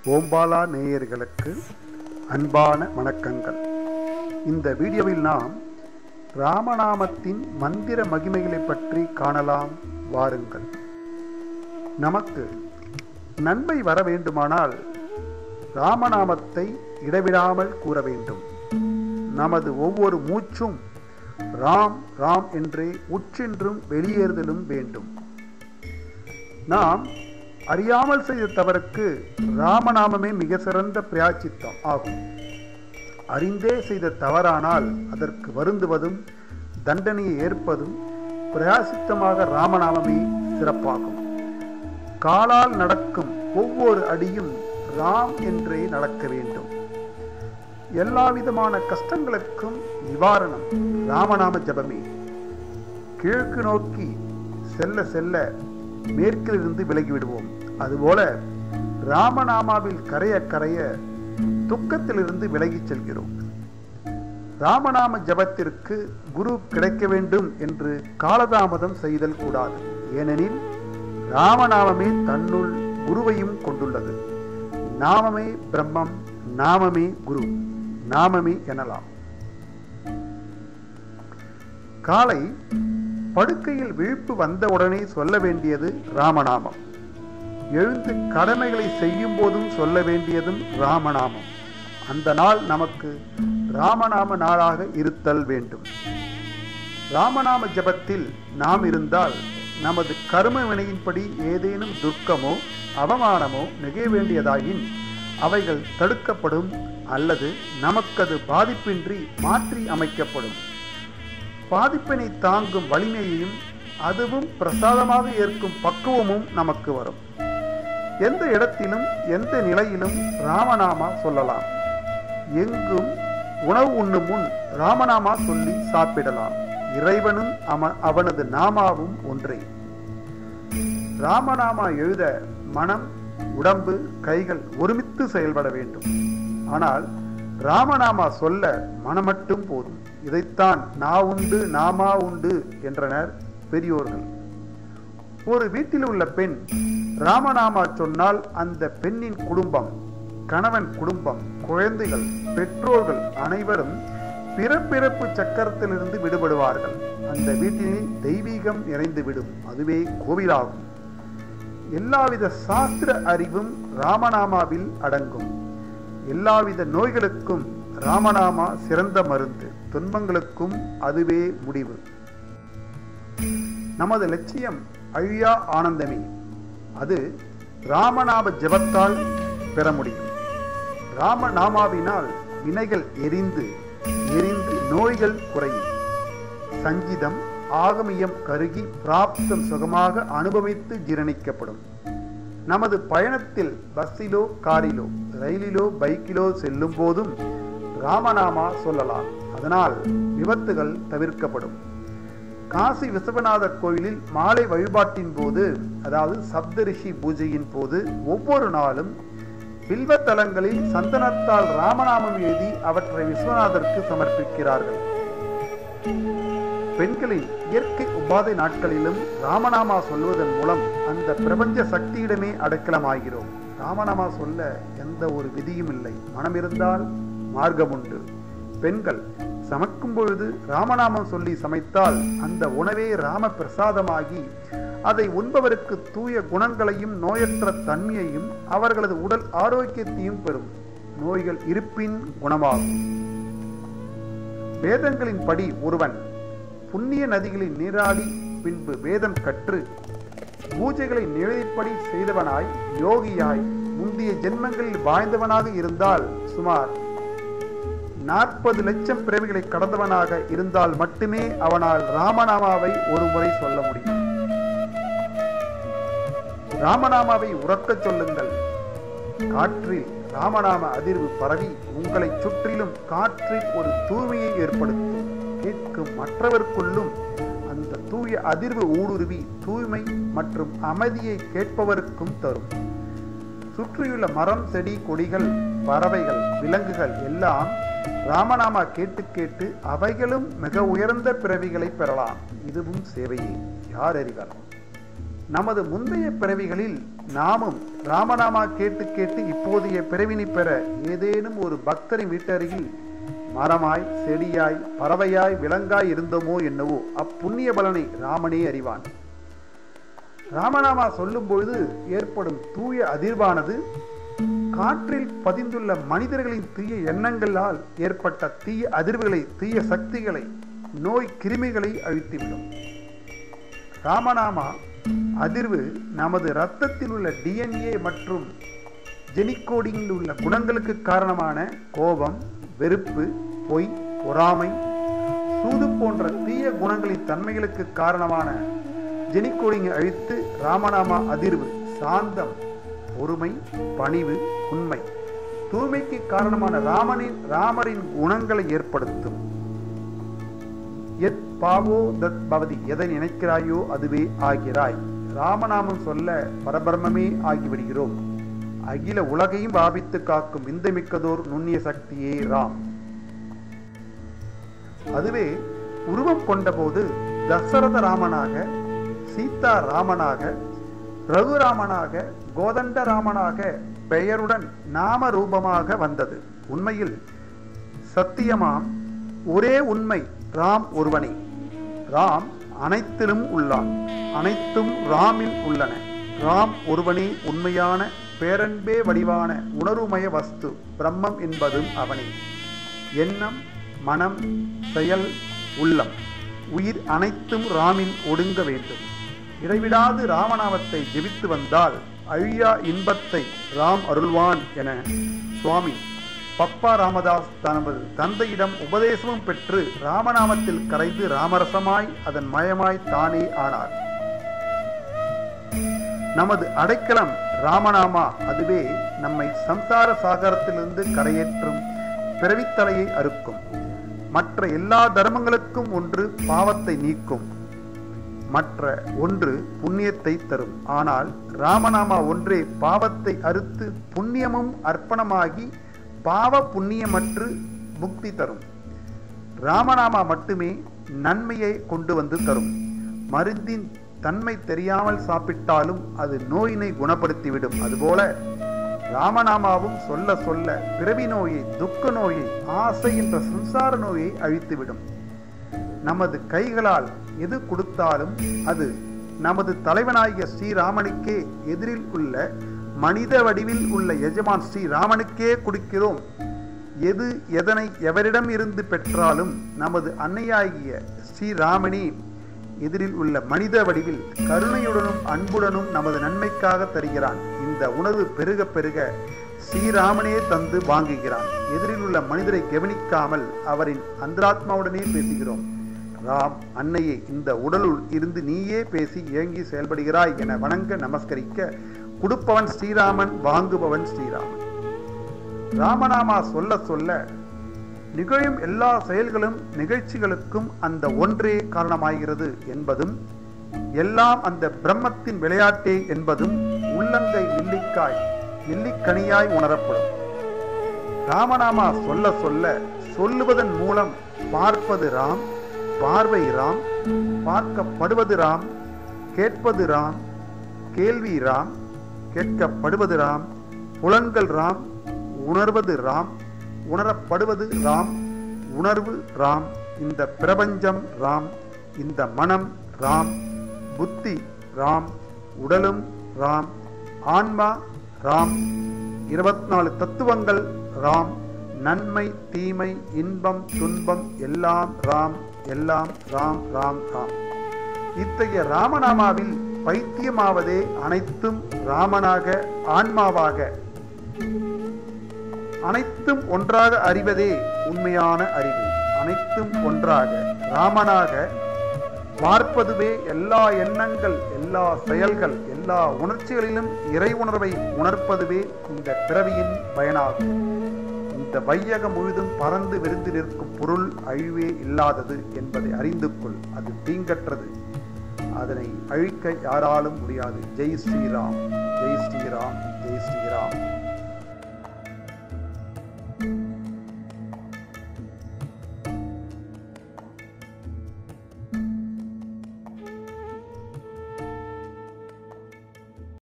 ஓம்பாலா நேயர்களுக்கு அன்பான வணக்கங்கள் இந்த வீடியோவில் நாம் ராமநாமத்தின் மந்திர மகிமைகளை பற்றி காணலாம் வாருங்கள் நமக்கு நன்மை வர வேண்டுமானால் ராமநாமத்தை இடைவிடாமல் கூற வேண்டும் நமது ஒவ்வொரு மூச்சும் ராம் ராம் என்றே உச்சென்றும் வெளியேறுதலும் வேண்டும் நாம் அறியாமல் செய்த தவறுக்கு ராமநாமமே மிக சிறந்த பிராச்சித்தம் ஆகும் அறிந்தே செய்த தவறானால் அதற்கு வருந்துவதும் தண்டனையை ஏற்பதும் பிரயாசித்தமாக ராமநாமமே சிறப்பாகும் காலால் நடக்கும் ஒவ்வொரு அடியும் ராம் என்றே நடக்க வேண்டும் எல்லா விதமான கஷ்டங்களுக்கும் நிவாரணம் ராமநாம ஜபமே கிழக்கு நோக்கி செல்ல செல்ல மேற்கிலிருந்து விலகிவிடுவோம் அதுபோல ராமநாமாவில் கரைய கரைய துக்கத்திலிருந்து விலகிச் செல்கிறோம் ராமநாம ஜபத்திற்கு குரு கிடைக்க வேண்டும் என்று காலதாமதம் செய்தல் கூடாது ஏனெனில் ராமநாமமே தன்னுள் குருவையும் கொண்டுள்ளது நாமமே பிரம்மம் நாமமே குரு நாமமே எனலாம் காலை படுக்கையில் விழிப்பு வந்தவுடனே சொல்ல வேண்டியது ராமநாமம் எழுந்து கடமைகளை செய்யும் போதும் சொல்ல வேண்டியதும் ராமநாமம் அந்த நாள் நமக்கு ராமநாம நாளாக இருத்தல் வேண்டும் ராமநாம ஜபத்தில் நாம் இருந்தால் நமது கர்ம வினையின்படி ஏதேனும் துர்க்கமோ அவமானமோ நிகழ வேண்டியதாயின் அவைகள் தடுக்கப்படும் அல்லது நமக்கது பாதிப்பின்றி மாற்றி அமைக்கப்படும் பாதிப்பினை தாங்கும் வலிமையையும் அதுவும் பிரசாதமாக ஏற்கும் பக்குவமும் நமக்கு வரும் எந்த இடத்திலும் எந்த நிலையிலும் ராமநாமா சொல்லலாம் எங்கும் உணவு உண்ணும் முன் ராமநாமா சொல்லி சாப்பிடலாம் இறைவனும் அவ அவனது நாமாவும் ஒன்றே ராமநாமா எழுத மனம் உடம்பு கைகள் ஒருமித்து செயல்பட வேண்டும் ஆனால் ராமநாமா சொல்ல மனம் மட்டும் போதும் இதைத்தான் நா உண்டு நாமா உண்டு என்றனர் பெரியோர்கள் ஒரு வீட்டில் உள்ள பெண் ராமநாமா சொன்னால் அந்த பெண்ணின் குடும்பம் கணவன் குடும்பம் குழந்தைகள் பெற்றோர்கள் அனைவரும் பிறப்பிறப்பு சக்கரத்திலிருந்து விடுபடுவார்கள் அந்த வீட்டில் தெய்வீகம் நிறைந்துவிடும் அதுவே கோவிலாகும் எல்லாவித சாஸ்திர அறிவும் ராமநாமாவில் அடங்கும் எல்லாவித நோய்களுக்கும் ராமநாமா சிறந்த மருந்து துன்பங்களுக்கும் அதுவே முடிவு நமது லட்சியம் அழியா ஆனந்தமே அது ராமநாம ஜபத்தால் பெற முடியும் ராமநாமாவினால் வினைகள் எரிந்து எரிந்து நோய்கள் குறையும் சஞ்சிதம் ஆகமியம் கருகி பிராப்தம் சுகமாக அனுபவித்து ஜீரணிக்கப்படும் நமது பயணத்தில் பஸ்ஸிலோ காரிலோ ரயிலிலோ பைக்கிலோ செல்லும் போதும் ராமநாமா சொல்லலாம் அதனால் விபத்துகள் தவிர்க்கப்படும் காசி விஸ்வநாதர் கோயிலில் மாலை வழிபாட்டின் போது அதாவது சப்தரிஷி பூஜையின் போது ஒவ்வொரு நாளும் பில்வ தலங்களில் சந்தனத்தால் ராமநாமம் எழுதி அவற்றை விஸ்வநாதருக்கு சமர்ப்பிக்கிறார்கள் பெண்களின் இயற்கை உபாதை நாட்களிலும் ராமநாமா சொல்வதன் மூலம் அந்த பிரபஞ்ச சக்தியிடமே அடைக்கலமாகிறோம் ராமநாமா சொல்ல எந்த ஒரு விதியும் இல்லை மனம் இருந்தால் மார்க்கம் உண்டு பெண்கள் சமைக்கும் பொழுது ராமநாமம் சொல்லி சமைத்தால் அந்த உணவே ராம பிரசாதமாகி அதை உண்பவருக்கு தூய குணங்களையும் நோயற்ற தன்மையையும் அவர்களது உடல் ஆரோக்கியத்தையும் பெறும் நோய்கள் இருப்பின் குணமாகும் வேதங்களின் படி ஒருவன் புண்ணிய நதிகளில் நீராடி பின்பு வேதம் கற்று பூஜைகளை நிலைப்படி செய்தவனாய் யோகியாய் முந்தைய ஜென்மங்களில் வாழ்ந்தவனாக இருந்தால் சுமார் நாற்பது லட்சம் பிறவிகளை கடந்தவனாக இருந்தால் மட்டுமே அவனால் ராமநாமாவை ஒரு முறை சொல்ல முடியும் ராமநாமாவை உறக்கச் சொல்லுங்கள் காற்றில் ராமநாம அதிர்வு பரவி உங்களை சுற்றிலும் காற்றில் ஒரு தூய்மையை ஏற்படுத்தும் கேட்கும் மற்றவர்க்குள்ளும் அந்த தூய அதிர்வு ஊடுருவி தூய்மை மற்றும் அமைதியை கேட்பவருக்கும் தரும் சுற்றியுள்ள மரம் செடி கொடிகள் பறவைகள் விலங்குகள் எல்லாம் ராமநாமா கேட்டு கேட்டு அவைகளும் மிக உயர்ந்த பிறவிகளை பெறலாம் இதுவும் சேவையே யார் அறிவார் நமது முந்தைய பிறவிகளில் நாமும் ராமநாமா கேட்டு கேட்டு இப்போதைய பிறவினை பெற ஏதேனும் ஒரு பொக்தரின் வீட்டருகில் மரமாய் செடியாய் பறவையாய் விலங்காய் இருந்தோமோ என்னவோ அப்புண்ணிய பலனை ராமனே அறிவான் ராமநாமா சொல்லும் பொழுது ஏற்படும் தூய அதிர்வானது காற்றில் பதிந்துள்ள மனிதர்களின் தீய எண்ணங்களால் ஏற்பட்ட தீய அதிர்வுகளை தீய சக்திகளை நோய் கிருமிகளை அழித்துவிடும் ராமநாமா அதிர்வு நமது இரத்தத்தில் உள்ள டிஎன்ஏ மற்றும் ஜெனிகோடிங்கில் உள்ள குணங்களுக்கு காரணமான கோபம் வெறுப்பு பொய் பொறாமை சூது போன்ற தீய குணங்களின் தன்மைகளுக்கு காரணமான ஜெனிகோடிங்கை அழித்து ராமநாமா அதிர்வு சாந்தம் பொறுமை பணிவு உண்மை தூய்மைக்கு காரணமான ராமனின் ராமரின் குணங்களை ஏற்படுத்தும் எத் பாவோ தத் பவதி எதை நினைக்கிறாயோ அதுவே ஆகிறாய் ராமநாமம் சொல்ல பரபிரமே ஆகிவிடுகிறோம் அகில உலகையும் பாவித்து காக்கும் விந்தமிக்கதோர் நுண்ணிய சக்தியே ராம் அதுவே உருவம் கொண்டபோது தசரத ராமனாக சீதா ராமனாக ரகுராமனாக கோதண்ட ராமனாக பெயருடன் நாம ரூபமாக வந்தது உண்மையில் சத்தியமாம் ஒரே உண்மை ராம் ஒருவனே ராம் அனைத்திலும் உள்ளான் அனைத்தும் ராமில் உள்ளன ராம் ஒருவனே உண்மையான பேரன்பே வடிவான உணர்வுமய வஸ்து பிரம்மம் என்பதும் அவனே எண்ணம் மனம் செயல் உள்ளம் உயிர் அனைத்தும் ராமில் ஒடுங்க வேண்டும் இடைவிடாது ராமநாமத்தை ஜெபித்து வந்தால் அழியா இன்பத்தை ராம் அருள்வான் என சுவாமி பப்பா ராமதாஸ் தனது தந்தையிடம் உபதேசமும் பெற்று ராமநாமத்தில் கரைந்து ராமரசமாய் அதன் மயமாய் தானே ஆனார் நமது அடைக்கலம் ராமநாமா அதுவே நம்மை சம்சார சாகரத்திலிருந்து கரையேற்றும் பிறவித்தலையை அறுக்கும் மற்ற எல்லா தர்மங்களுக்கும் ஒன்று பாவத்தை நீக்கும் மற்ற ஒன்று புண்ணியத்தை தரும் ஆனால் ராமநாமா ஒன்றே பாவத்தை அறுத்து புண்ணியமும் அர்ப்பணமாகி பாவ புண்ணியமற்று முக்தி தரும் ராமநாமா மட்டுமே நன்மையை கொண்டு வந்து தரும் மருந்தின் தன்மை தெரியாமல் சாப்பிட்டாலும் அது நோயினை குணப்படுத்திவிடும் அதுபோல ராமநாமாவும் சொல்ல சொல்ல பிறவி நோயை துக்க நோயை ஆசை என்ற சம்சார நோயை அழித்துவிடும் நமது கைகளால் எது கொடுத்தாலும் அது நமது தலைவனாகிய ஸ்ரீராமனுக்கே எதிரில் உள்ள மனித வடிவில் உள்ள எஜமான் ஸ்ரீராமனுக்கே கொடுக்கிறோம் எது எதனை எவரிடம் இருந்து பெற்றாலும் நமது அன்னையாகிய ஸ்ரீராமனே எதிரில் உள்ள மனித வடிவில் கருணையுடனும் அன்புடனும் நமது நன்மைக்காக தருகிறான் இந்த உணர்வு பெருக பெருக ஸ்ரீராமனே தந்து வாங்குகிறான் எதிரில் உள்ள மனிதரை கவனிக்காமல் அவரின் அந்தராத்மாவுடனே பேசுகிறோம் ராம் அன்னையே இந்த உடலுள் இருந்து நீயே பேசி இயங்கி செயல்படுகிறாய் என வணங்க நமஸ்கரிக்க கொடுப்பவன் ஸ்ரீராமன் வாங்குபவன் ஸ்ரீராமன் ராமநாமா சொல்ல சொல்ல நிகழும் எல்லா செயல்களும் நிகழ்ச்சிகளுக்கும் அந்த ஒன்றே காரணமாகிறது என்பதும் எல்லாம் அந்த பிரம்மத்தின் விளையாட்டே என்பதும் உள்ளங்கை நெல்லிக்காய் நெல்லிக்கனியாய் உணரப்படும் ராமநாமா சொல்ல சொல்ல சொல்லுவதன் மூலம் பார்ப்பது ராம் பார்வை ராம் பார்க்கப்படுவது ராம் கேட்பது ராம் கேள்வி ராம் கேட்கப்படுவது ராம் புலன்கள் ராம் உணர்வது ராம் உணரப்படுவது ராம் உணர்வு ராம் இந்த பிரபஞ்சம் ராம் இந்த மனம் ராம் புத்தி ராம் உடலும் ராம் ஆன்மா ராம் இருபத்தி நாலு தத்துவங்கள் ராம் நன்மை தீமை இன்பம் துன்பம் எல்லாம் ராம் எல்லாம் ராம் ராம் ராம் இத்தகைய ராமநாமாவில் பைத்தியமாவதே அனைத்தும் ராமனாக ஆன்மாவாக அனைத்தும் ஒன்றாக அறிவதே உண்மையான அறிவு அனைத்தும் ஒன்றாக ராமனாக பார்ப்பதுவே எல்லா எண்ணங்கள் எல்லா செயல்கள் எல்லா உணர்ச்சிகளிலும் இறை உணர்வை உணர்ப்பதுவே இந்த பிறவியின் பயனாகும் இந்த வையகம் முழுதும் பறந்து விரிந்து நிற்கும் பொருள் அழிவே இல்லாதது என்பதை அறிந்து கொள் அது தீங்கற்றது அதனை அழிக்க யாராலும் முடியாது ஜெய் ஸ்ரீராம் ஜெய்